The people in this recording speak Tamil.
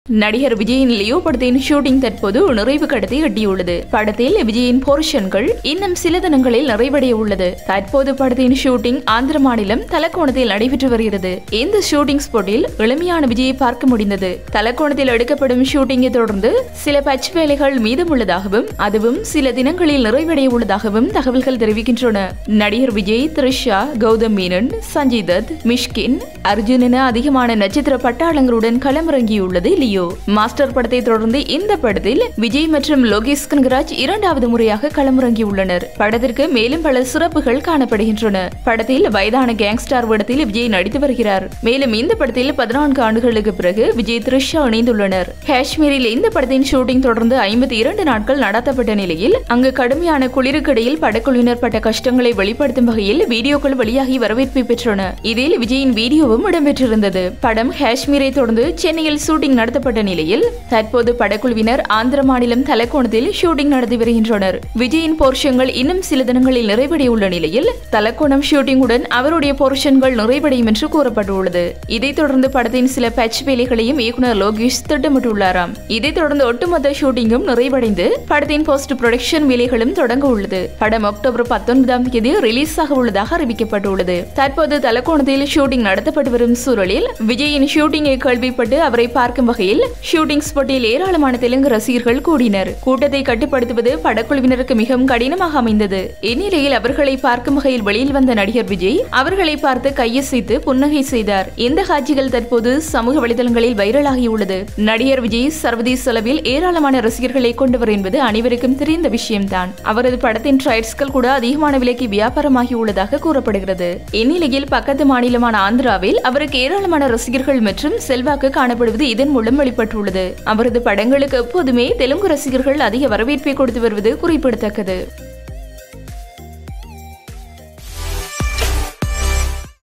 நடிகர் விஜயின் லியோ படத்தின் ஷூட்டிங் தற்போது நிறைவு கடத்தை எட்டியுள்ளது படத்தில் விஜயின் போர்ஷன்கள் இன்னும் சில தினங்களில் நிறைவடைய உள்ளது தற்போது படத்தின் ஷூட்டிங் ஆந்திர மாநிலம் தலக்கோணத்தில் நடைபெற்று வருகிறது இந்த ஷூட்டிங் ஸ்பாட்டில் எளிமையான விஜயை பார்க்க முடிந்தது தலக்கோணத்தில் எடுக்கப்படும் ஷூட்டிங்கை தொடர்ந்து சில பட்ச் வேலைகள் மீதமுள்ளதாகவும் அதுவும் சில தினங்களில் நிறைவடைய உள்ளதாகவும் தகவல்கள் தெரிவிக்கின்றன நடிகர் விஜய் த்ரிஷா கௌதம் மேனன் சஞ்சய் தத் மிஷ்கின் அர்ஜுன் என அதிகமான நட்சத்திர பட்டாளங்களுடன் களமிறங்கியுள்ளது லியோ மாஸ்டர் படத்தை தொடர்ந்து இந்த படத்தில் விஜய் மற்றும் லோகேஷ் கனகராஜ் இரண்டாவது முறையாக களமிறங்கியுள்ளனர் படத்திற்கு மேலும் பல சிறப்புகள் காணப்படுகின்றன படத்தில் வயதான கேங்ஸ்டார் வேடத்தில் விஜய் நடித்து வருகிறார் மேலும் இந்த படத்தில் பதினான்கு ஆண்டுகளுக்கு பிறகு விஜய் த்ரிஷா இணைந்துள்ளனர் காஷ்மீரில் இந்த படத்தின் ஷூட்டிங் தொடர்ந்து ஐம்பத்தி இரண்டு நாட்கள் நடத்தப்பட்ட நிலையில் அங்கு கடுமையான குளிருக்கிடையில் படக்குழுவினர் பட்ட கஷ்டங்களை வெளிப்படுத்தும் வகையில் வீடியோக்கள் வெளியாகி வரவேற்பை பெற்றன இதில் விஜயின் வீடியோவும் இடம்பெற்றிருந்தது படம் காஷ்மீரை தொடர்ந்து சென்னையில் ஷூட்டிங் நடத்தப்பட்ட நிலையில் தற்போது படக்குழுவினர் ஆந்திர மாநிலம் தலக்கோணத்தில் ஷூட்டிங் நடத்தி வருகின்றனர் விஜயின் போர்ஷன்கள் இன்னும் சில தினங்களில் நிறைவடைய உள்ள நிலையில் தலக்கோணம் ஷூட்டிங்குடன் அவருடைய போர்ஷன்கள் நிறைவடையும் என்று கூறப்பட்டுள்ளது இதைத் தொடர்ந்து படத்தின் சில பேட்ச் வேலைகளையும் இயக்குனர் லோகேஷ் திட்டமிட்டுள்ளாராம் இதைத் தொடர்ந்து ஒட்டுமொத்த ஷூட்டிங்கும் நிறைவடைந்து படத்தின் போஸ்ட் ப்ரொடக்ஷன் வேலைகளும் தொடங்க உள்ளது படம் அக்டோபர் பத்தொன்பதாம் தேதி ரிலீஸ் ஆக உள்ளதாக அறிவிக்கப்பட்டுள்ளது தற்போது தலக்கோணத்தில் ஷூட்டிங் நடத்தப்பட்டு வரும் சூழலில் விஜயின் ஷூட்டிங்கை கேள்விப்பட்டு அவரை பார்க்கும் வகையில் ஷூட்டிங் ஸ்பாட்டில் ஏராளமான தெலுங்கு ரசிகர்கள் கூடினர் கூட்டத்தை கட்டுப்படுத்துவது படக்குழுவினருக்கு மிகவும் கடினமாக அமைந்தது இந்நிலையில் அவர்களை பார்க்கும் வகையில் வெளியில் வந்த நடிகர் விஜய் அவர்களை பார்த்து கையசைத்து புன்னகை செய்தார் இந்த காட்சிகள் தற்போது சமூக வலைதளங்களில் வைரலாகியுள்ளது நடிகர் விஜய் சர்வதேச அளவில் ஏராளமான ரசிகர்களை கொண்டவர் என்பது அனைவருக்கும் தெரிந்த விஷயம்தான் அவரது படத்தின் ட்ரைட்ஸ்கள் கூட அதிகமான விலைக்கு வியாபாரமாகி உள்ளதாக கூறப்படுகிறது இந்நிலையில் பக்கத்து மாநிலமான ஆந்திராவில் அவருக்கு ஏராளமான ரசிகர்கள் மற்றும் செல்வாக்கு காணப்படுவது இதன் மூலம் வெளிப்பட்டுள்ளது அவரது படங்களுக்கு எப்போதுமே தெலுங்கு ரசிகர்கள் அதிக வரவேற்பை கொடுத்து வருவது குறிப்பிடத்தக்கது